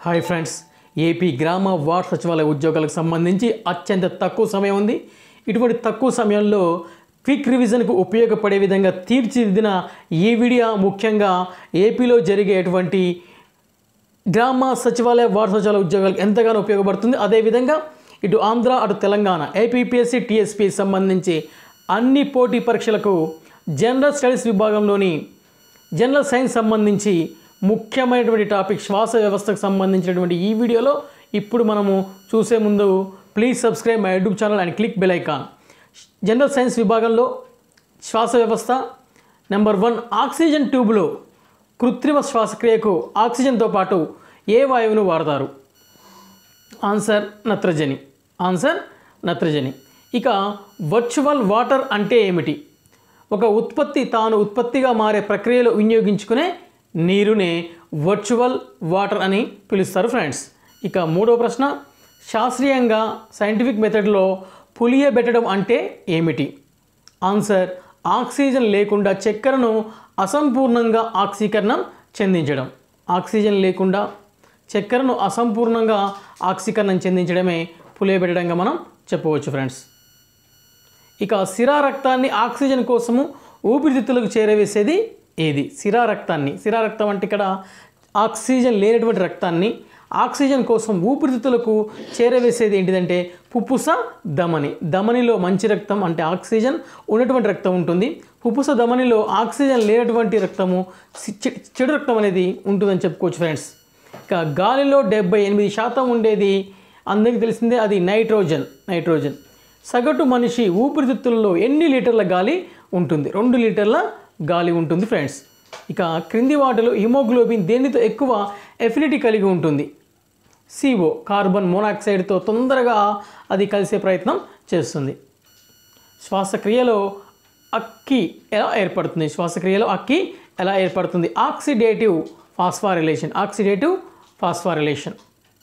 hi friends AP గ్రామ ward సచివాలయ ఉద్యోగాలకు సంబంధించి అత్యంత తక్కువ సమయం ఉంది ఇటువంటి తక్కువ సమయంలో క్విక్ రివిజన్కు ఉపయోగపడే విధంగా తీర్చిదిద్దిన ఈ వీడియో ముఖ్యంగా ఏపీలో జరిగేటువంటి గ్రామ సచివాలయ వార్డు సచివాలయ ఉద్యోగాలకు ఎంతగానో ఉపయోగపడుతుంది అదేవిధంగా ఇటు ఆంధ్ర అటు తెలంగాణ ఏపీపీఎస్సీ టీఎస్పీ సంబంధించి అన్ని పోటీ పరీక్షలకు జనరల్ స్టడీస్ విభాగంలోని జనరల్ సైన్స్ సంబంధించి ముఖ్యమైనటువంటి టాపిక్ శ్వాస వ్యవస్థకు సంబంధించినటువంటి ఈ వీడియోలో ఇప్పుడు మనము చూసే ముందు please subscribe my YouTube channel and click bell icon general science విభాగంలో శ్వాస వ్యవస్థ నెంబర్ వన్ ఆక్సిజన్ ట్యూబ్లో కృత్రిమ శ్వాసక్రియకు ఆక్సిజన్తో పాటు ఏ వాయువును వాడతారు ఆన్సర్ నత్రజని ఆన్సర్ నత్రజని ఇక వర్చువల్ వాటర్ అంటే ఏమిటి ఒక ఉత్పత్తి తాను ఉత్పత్తిగా మారే ప్రక్రియలో వినియోగించుకునే నీరునే వర్చువల్ వాటర్ అని పిలుస్తారు ఫ్రెండ్స్ ఇక మూడో ప్రశ్న శాస్త్రీయంగా సైంటిఫిక్ మెథడ్లో పులియబెట్టడం అంటే ఏమిటి ఆన్సర్ ఆక్సిజన్ లేకుండా చక్కెరను అసంపూర్ణంగా ఆక్సీకరణం చెందించడం ఆక్సిజన్ లేకుండా చక్కెరను అసంపూర్ణంగా ఆక్సీకరణం చెందించడమే పులియబెట్టడంగా మనం చెప్పవచ్చు ఫ్రెండ్స్ ఇక సిరా రక్తాన్ని ఆక్సిజన్ కోసము ఊపిరితిత్తులకు చేరవేసేది ఏది సిరా రక్తాన్ని సిరా రక్తం అంటే ఇక్కడ ఆక్సిజన్ లేనటువంటి రక్తాన్ని ఆక్సిజన్ కోసం ఊపిరితిత్తులకు చేరవేసేది ఏంటిదంటే పుప్పుస ధమని ధమనిలో మంచి రక్తం అంటే ఆక్సిజన్ ఉన్నటువంటి రక్తం ఉంటుంది పుప్పుస ధమనిలో ఆక్సిజన్ లేనటువంటి రక్తము సి- చె- చెడు రక్తం అనేది ఉంటుందని చెప్పుకోవచ్చు ఫ్రెండ్స్ ఇక గాలిలో డెబ్బై ఎనిమిది శాతం ఉండేది అందరికీ తెలిసిందే అది నైట్రోజన్ నైట్రోజన్ సగటు మనిషి ఊపిరితిత్తులలో ఎన్ని లీటర్ల గాలి ఉంటుంది రెండు లీటర్ల గాలి ఉంటుంది ఫ్రెండ్స్ ఇక క్రింది వాటిలో హిమోగ్లోబిన్ దేనితో ఎక్కువ ఎఫినిటీ కలిగి ఉంటుంది సిఓ కార్బన్ మోనాక్సైడ్తో తొందరగా అది కలిసే ప్రయత్నం చేస్తుంది శ్వాసక్రియలో అక్కి ఎలా ఏర్పడుతుంది శ్వాసక్రియలో అక్కి ఎలా ఏర్పడుతుంది ఆక్సిడేటివ్ ఫాస్ఫారిలేషన్ ఆక్సిడేటివ్ ఫాస్ఫారిలేషన్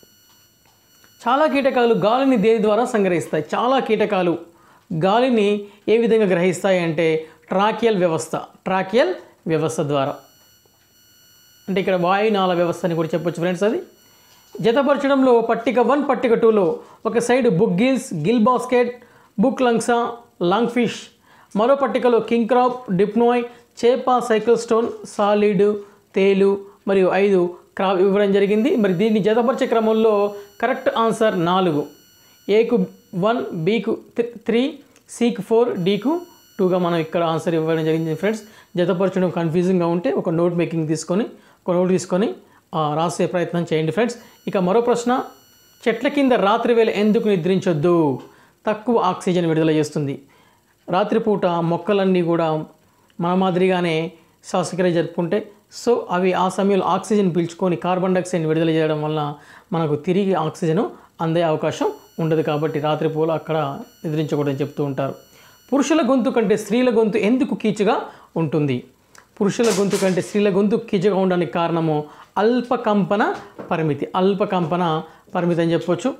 చాలా కీటకాలు గాలిని దేని ద్వారా సంగ్రహిస్తాయి చాలా కీటకాలు గాలిని ఏ విధంగా గ్రహిస్తాయి అంటే ట్రాకియల్ వ్యవస్థ ట్రాకియల్ వ్యవస్థ ద్వారా అంటే ఇక్కడ వాయునాళ వ్యవస్థ అని కూడా చెప్పొచ్చు ఫ్రెండ్స్ అది జతపరచడంలో పట్టిక వన్ పట్టిక టూలో ఒక side book gills gill basket book లంగ్సా లాంగ్ ఫిష్ మరో పట్టికలో కింగ్ క్రాప్ డిప్నోయ్ చేప సైక్లోస్టోన్ సాలిడ్ తేలు మరియు ఐదు క్రాప్ ఇవ్వడం జరిగింది మరి దీన్ని జతపరిచే క్రమంలో కరెక్ట్ ఆన్సర్ నాలుగు ఏకు వన్ బీకు త్రి- త్రీ సికు ఫోర్ డీకు టూగా మనం ఇక్కడ ఆన్సర్ ఇవ్వడం జరిగింది ఫ్రెండ్స్ జతపరచడం కన్ఫ్యూజింగ్గా ఉంటే ఒక నోట్ మేకింగ్ తీసుకొని ఒక నోట్ తీసుకొని ఆ, రాసే ప్రయత్నం చేయండి ఫ్రెండ్స్ ఇక మరో ప్రశ్న చెట్ల కింద రాత్రి వేళ ఎందుకు నిద్రించొద్దు తక్కువ ఆక్సిజన్ విడుదల చేస్తుంది రాత్రిపూట మొక్కలన్నీ కూడా మన మాదిరిగానే శ్వాసక్రియ జరుపుకుంటే సో అవి ఆ సమయంలో ఆక్సిజన్ పీల్చుకొని కార్బన్ డైఆక్సైడ్ విడుదల చేయడం వల్ల మనకు తిరిగి ఆక్సిజన్ అందే అవకాశం ఉండదు కాబట్టి రాత్రిపూట అక్కడ నిద్రించకూడదని చెప్తూ ఉంటారు పురుషుల గొంతు కంటే స్త్రీల గొంతు ఎందుకు కీచుగా ఉంటుంది పురుషుల గొంతు కంటే స్త్రీల గొంతు కీచుగా ఉండడానికి కారణము అల్పకంపన పరిమితి అల్పకంపన పరిమితి అని చెప్పొచ్చు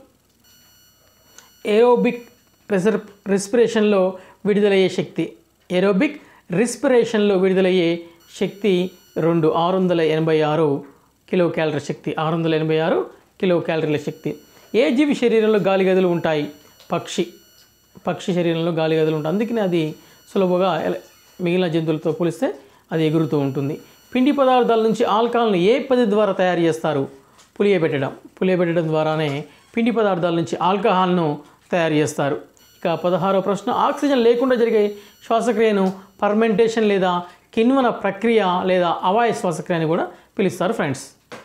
ఏరోబిక్ ప్రెసర్ రెస్పిరేషన్లో విడుదలయ్యే శక్తి ఏరోబిక్ రెస్పిరేషన్లో విడుదలయ్యే శక్తి రెండు ఆరు వందల ఎనభై ఆరు కిలో క్యాలరీ శక్తి ఆరు వందల ఎనభై ఆరు కిలో క్యాలరీల శక్తి ఏ జీవి శరీరంలో గాలి గదులు ఉంటాయి పక్షి పక్షి శరీరంలో గాలి గదులు ఉంటాయి అందుకనే అది సులభంగా ఎల- మిగిలిన జంతువులతో పోలిస్తే అది ఎగురుతూ ఉంటుంది పిండి పదార్థాల నుంచి ఆల్కహాల్ని ఏ పద్ధతి ద్వారా తయారు చేస్తారు పులియబెట్టడం పులియబెట్టడం ద్వారానే పిండి పదార్థాల నుంచి ఆల్కహాల్ను తయారు చేస్తారు ఇక పదహారో ప్రశ్న ఆక్సిజన్ లేకుండా జరిగే శ్వాసక్రియను పర్మెంటేషన్ లేదా కిణ్వన ప్రక్రియ లేదా అవాయ శ్వాసక్రియ అని కూడా పిలుస్తారు ఫ్రెండ్స్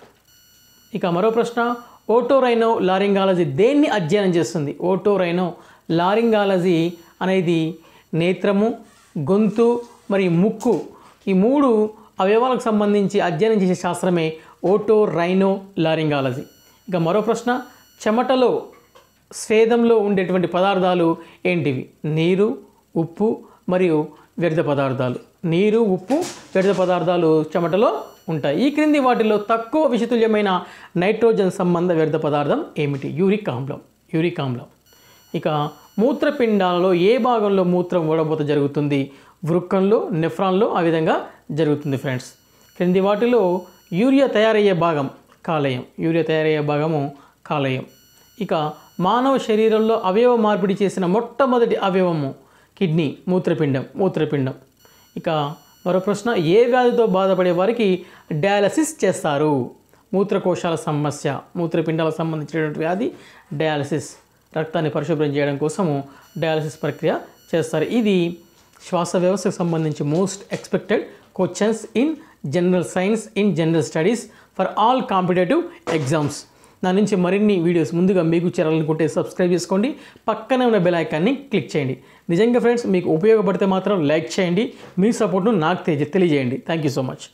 ఇక మరో ప్రశ్న ఓటోరైనో లారింగాలజీ దేన్ని అధ్యయనం చేస్తుంది ఓటోరైనో లారింగాలజీ అనేది నేత్రము గొంతు మరియు ముక్కు ఈ మూడు అవయవాలకు సంబంధించి అధ్యయనం చేసే శాస్త్రమే ఓటో రైనో లారింగాలజీ ఇక మరో ప్రశ్న చెమటలో స్వేదంలో ఉండేటువంటి పదార్థాలు ఏంటివి నీరు ఉప్పు మరియు వ్యర్థ పదార్థాలు నీరు ఉప్పు వ్యర్థ పదార్థాలు చెమటలో ఉంటాయి ఈ క్రింది వాటిలో తక్కువ విషతుల్యమైన నైట్రోజన్ సంబంధ వ్యర్థ పదార్థం ఏమిటి యూరిక్ ఆమ్లం యూరిక్ ఆమ్లం ఇక మూత్రపిండాలలో ఏ భాగంలో మూత్రం ఓడబోత జరుగుతుంది వృక్కంలో నెఫ్రాన్లో ఆ విధంగా జరుగుతుంది ఫ్రెండ్స్ క్రింది వాటిలో యూరియా తయారయ్యే భాగం కాలేయం యూరియా తయారయ్యే భాగము కాలేయం ఇక మానవ శరీరంలో అవయవ మార్పిడి చేసిన మొట్టమొదటి అవయవము కిడ్నీ మూత్రపిండం మూత్రపిండం ఇక మరో ప్రశ్న ఏ వ్యాధితో బాధపడే వారికి డయాలసిస్ చేస్తారు మూత్రకోశాల సమస్య మూత్రపిండాలకు సంబంధించినటువంటి వ్యాధి డయాలసిస్ రక్తాన్ని పరిశుభ్రం చేయడం కోసము డయాలసిస్ ప్రక్రియ చేస్తారు ఇది శ్వాస వ్యవస్థకు సంబంధించి most expected questions in general science in general studies for all competitive exams నా నుంచి మరిన్ని వీడియోస్ ముందుగా మీకు చేరాలనుకుంటే సబ్స్క్రైబ్ చేసుకోండి పక్కనే ఉన్న బెల్ ఐకాన్ని క్లిక్ చేయండి నిజంగా ఫ్రెండ్స్ మీకు ఉపయోగపడితే మాత్రం లైక్ చేయండి మీ సపోర్ట్ను నాకు తెలియ తెలియజేయండి థ్యాంక్ యూ సో మచ్